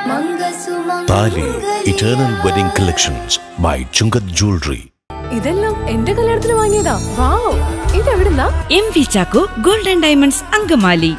താലി eternal wedding collections by Chungath jewellery ഇതെല്ലാം എന്റെ കല്യാണത്തിന് വാങ്ങിയതാ വാവ് ഇതെവിടുന്നാ എം വി ചാക്കോ ഗോൾഡൻ ഡയമണ്ട്സ് അങ്കമാലി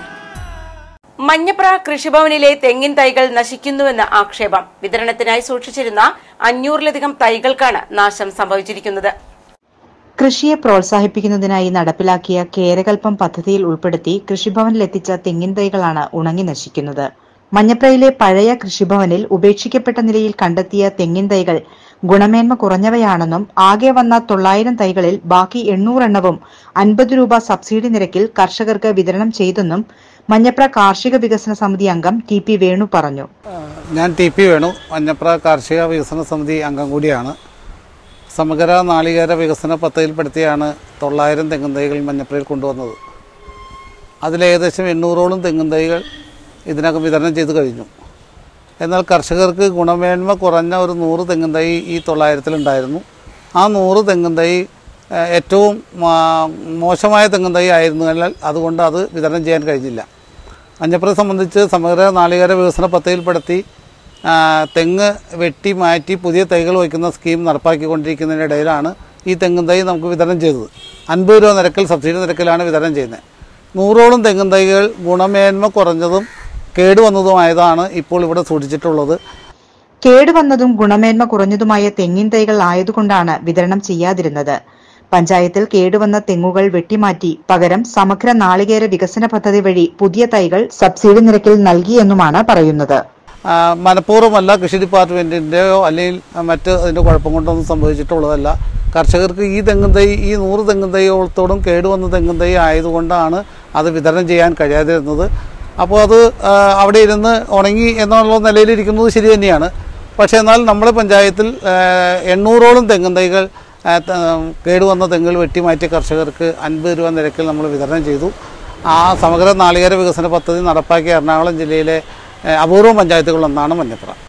മഞ്ഞപ്ര കൃഷിഭവനിലെ തെങ്ങിൻ തൈകൾ നശിക്കുന്നുവെന്ന ആക്ഷേപം വിതരണത്തിനായി സൂക്ഷിച്ചിരുന്ന അഞ്ഞൂറിലധികം തൈകൾക്കാണ് നാശം സംഭവിച്ചിരിക്കുന്നത് കൃഷിയെ പ്രോത്സാഹിപ്പിക്കുന്നതിനായി നടപ്പിലാക്കിയ കേരകൽപ്പം പദ്ധതിയിൽ ഉൾപ്പെടുത്തി കൃഷിഭവനിലെത്തിച്ച തെങ്ങിൻ തൈകളാണ് ഉണങ്ങി നശിക്കുന്നത് മഞ്ഞപ്രയിലെ പഴയ കൃഷിഭവനിൽ ഉപേക്ഷിക്കപ്പെട്ട നിലയിൽ കണ്ടെത്തിയ തെങ്ങിൻ തൈകൾ ഗുണമേന്മ കുറഞ്ഞവയാണെന്നും ആകെ വന്ന തൊള്ളായിരം തൈകളിൽ ബാക്കി എണ്ണൂറെണ്ണവും അൻപത് രൂപ സബ്സിഡി നിരക്കിൽ കർഷകർക്ക് വിതരണം ചെയ്തെന്നും മഞ്ഞപ്ര കാർഷിക വികസന സമിതി അംഗം ടി പി വേണു പറഞ്ഞു ഞാൻ ടി പി വേണു മഞ്ഞപ്ര കാർഷിക വികസന സമിതി അംഗം കൂടിയാണ് സമഗ്ര നാളികേര വികസന പദ്ധതിയിൽപ്പെടുത്തിയാണ് തൊള്ളായിരം തെങ്ങും തൈകൾ മഞ്ഞപ്രയിൽ കൊണ്ടുവന്നത് അതിലേകദേശം എണ്ണൂറോളം തെങ്ങും തൈകൾ ഇതിനകം വിതരണം ചെയ്തു കഴിഞ്ഞു എന്നാൽ കർഷകർക്ക് ഗുണമേന്മ കുറഞ്ഞ ഒരു നൂറ് തെങ്ങും തൈ ഈ തൊള്ളായിരത്തിലുണ്ടായിരുന്നു ആ നൂറ് തെങ്ങും തൈ ഏഹ്, ഏറ്റവും മാ- മോശമായ തെങ്ങും തൈ ആയിരുന്നാൽ അതുകൊണ്ട് അത് വിതരണം ചെയ്യാൻ കഴിഞ്ഞില്ല മഞ്ഞപ്പുറം സംബന്ധിച്ച് സമഗ്ര നാളികേര വികസന പദ്ധതിയിൽപ്പെടുത്തി ആ, തെങ്ങ് വെട്ടി മാറ്റി പുതിയ തൈകൾ വയ്ക്കുന്ന സ്കീം നടപ്പാക്കിക്കൊണ്ടിരിക്കുന്നതിനിടയിലാണ് ഈ തെങ്ങും തൈ നമുക്ക് വിതരണം ചെയ്തത് അൻപത് രൂപ നിരക്കിൽ സബ്സിഡി നിരക്കിലാണ് വിതരണം ചെയ്യുന്നത് നൂറോളം തെങ്ങും തൈകൾ ഗുണമേന്മ കുറഞ്ഞതും കേടുവന്നതുമായതാണ് ഇപ്പോൾ ഇവിടെ സൂക്ഷിച്ചിട്ടുള്ളത് കേടുവന്നതും ഗുണമേന്മ കുറഞ്ഞതുമായ തെങ്ങിൻ തൈകൾ ആയതുകൊണ്ടാണ് വിതരണം ചെയ്യാതിരുന്നത് പഞ്ചായത്തിൽ കേടുവന്ന തെങ്ങുകൾ വെട്ടിമാറ്റി പകരം സമഗ്ര നാളികേര വികസന പദ്ധതി വഴി പുതിയ തൈകൾ സബ്സിഡി നിരക്കിൽ നൽകിയെന്നുമാണ് പറയുന്നത് ആ, മനഃപൂർവ്വമല്ല കൃഷി ഡിപ്പാർട്ട്മെൻറ്റിൻ്റെയോ അല്ലെങ്കിൽ മറ്റ് അതിൻ്റെ കുഴപ്പം കൊണ്ടൊന്നും സംഭവിച്ചിട്ടുള്ളതല്ല കർഷകർക്ക് ഈ തെങ്ങും തൈ ഈ നൂറ് തെങ്ങും തൈകളത്തോടും കേടുവന്ന തെങ്ങും തൈ ആയതുകൊണ്ടാണ് അത് വിതരണം ചെയ്യാൻ കഴിയാതിരുന്നത് അപ്പോൾ അത് ആ, അവിടെ ഇരുന്ന് ഉണങ്ങി എന്നുള്ള നിലയിലിരിക്കുന്നത് ശരി തന്നെയാണ് പക്ഷേ എന്നാൽ നമ്മുടെ പഞ്ചായത്തിൽ ആ, എണ്ണൂറോളം തെങ്ങും തൈകൾ ആ, ത- കേടുവന്ന തെങ്ങുകൾ വെട്ടിമാറ്റിയ കർഷകർക്ക് അൻപത് രൂപ നിരക്കിൽ നമ്മൾ വിതരണം ചെയ്തു ആ സമഗ്ര നാളികേര വികസന പദ്ധതി നടപ്പാക്കിയ എറണാകുളം ജില്ലയിലെ ഏഹ്, അപൂർവ പഞ്ചായത്തുകളിലൊന്നാണ് മഞ്ഞപ്പുറ